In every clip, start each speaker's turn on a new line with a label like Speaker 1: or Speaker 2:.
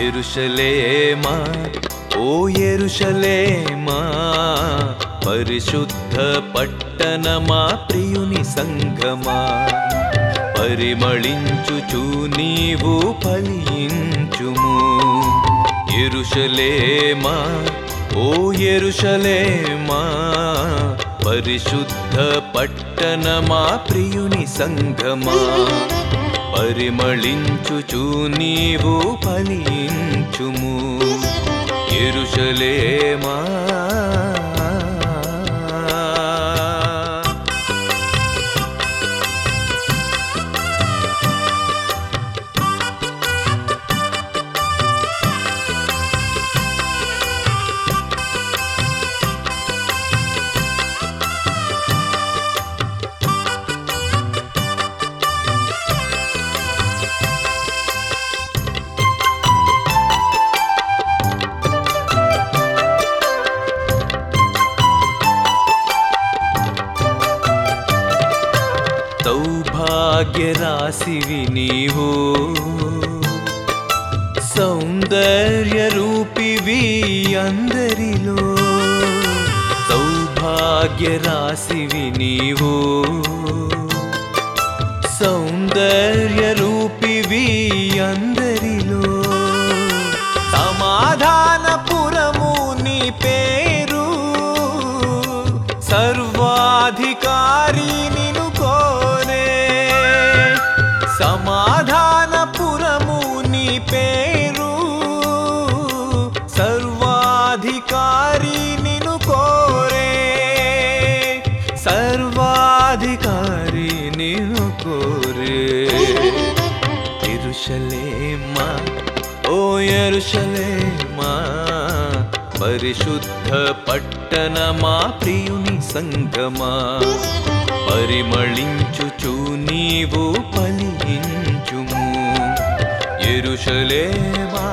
Speaker 1: ఎరుషలేమా ఓ ఎరుషలేమా పరిశుద్ధ పట్టణమా ప్రియుని సంగమా పరిమళించుచు నీవు ఫలించుము ఎరుషలేమా ఓ ఎరుషలేమా పరిశుద్ధ పట్టణమా ప్రియుని సంగమా పరిమళించుచు నీవు ఫలించుము ఎరుషలేమా సౌభాగ్య రాశివి నీవు సౌందర్య రూపివి అందరిలో సౌభాగ్య రాశివి నీవు సౌందర్య రూపివి అందరిలో సమాధానపురము నీ పేరు సర్వాధికారి నిను కోరే సమాధానపురము నీ పేరు సర్వాధికారి నిను కోరే సర్వాధికారి నిను కోరే ఎరుషలేమా ఓ ఎరుషలేమా పరిశుద్ధ పట్టణమా ప్రియుని సంగమా పరిమళించుచు నీవు ఫలించుము ఎరుషలేమా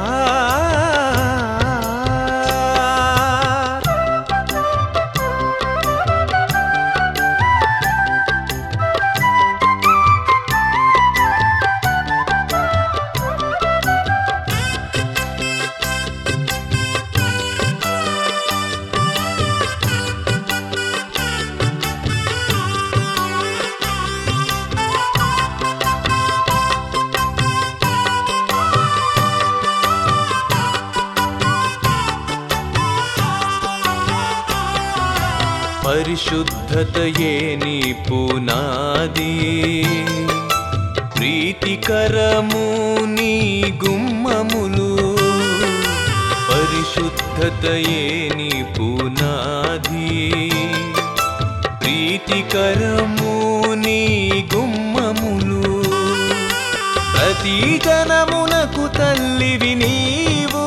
Speaker 1: పరిశుద్ధతయే నీ పునాది ప్రీతికరము నీ గుమ్మములు పరిశుద్ధతయే నీ పునాది ప్రీతికరము నీ గుమ్మములు ప్రతి జనమునకు తల్లివి నీవు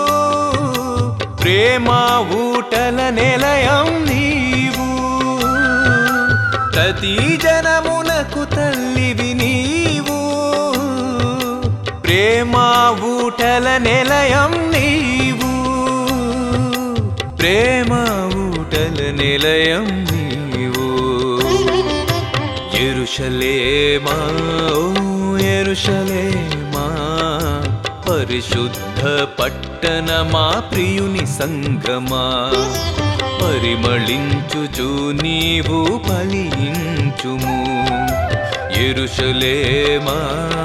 Speaker 1: ప్రేమ ఊటల నిలయం నీవు ప్రతి జనమునకు తల్లివి నీవు ప్రేమ ఊటల నిలయం నీవు ప్రేమ ఊటల నిలయం నీవు ఎరుషలేమా ఓ ఎరుషలేమా పరిశుద్ధ పట్టణమా ప్రియుని సంగమా పరిమళించుచు నీవు ఫలించుము ఎరుషలేమా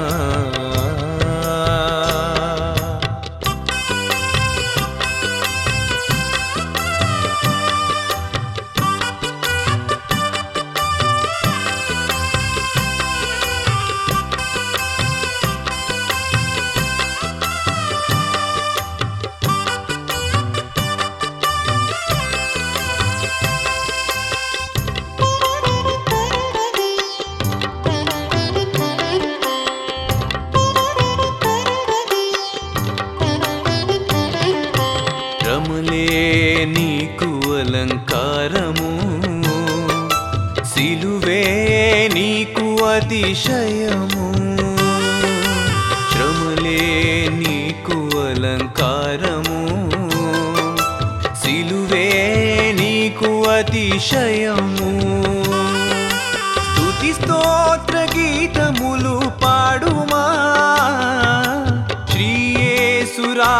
Speaker 1: రములే నీకు అలంకారము సిలువే నీకు అతిశయము శ్రమలే నీకు అలంకారము సిలువే నీకు అతిశయము స్తుతి స్తోత్ర గీతములు పాడుమా శ్రీయేసురా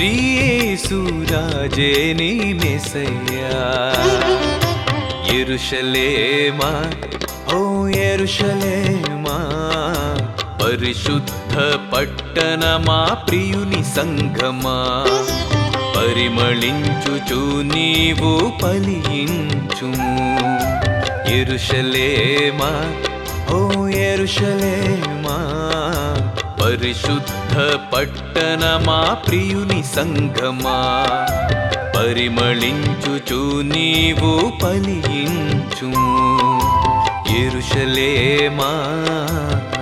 Speaker 1: శ్రీయేసురాజే నీ మెసయ్యా ఎరుషలేమా ఓ ఎరుషలేమా పరిశుద్ధ పట్టణమా ప్రియుని సంఘమా పరిమళించుచు నీవు పలించుము ఎరుషలేమా ఓ ఎరుషలేమా పరిశుద్ధ పట్టణమా ప్రియుని సంఘమా పరిమళించుచు నీవు పలించుము ఎరుషలేమా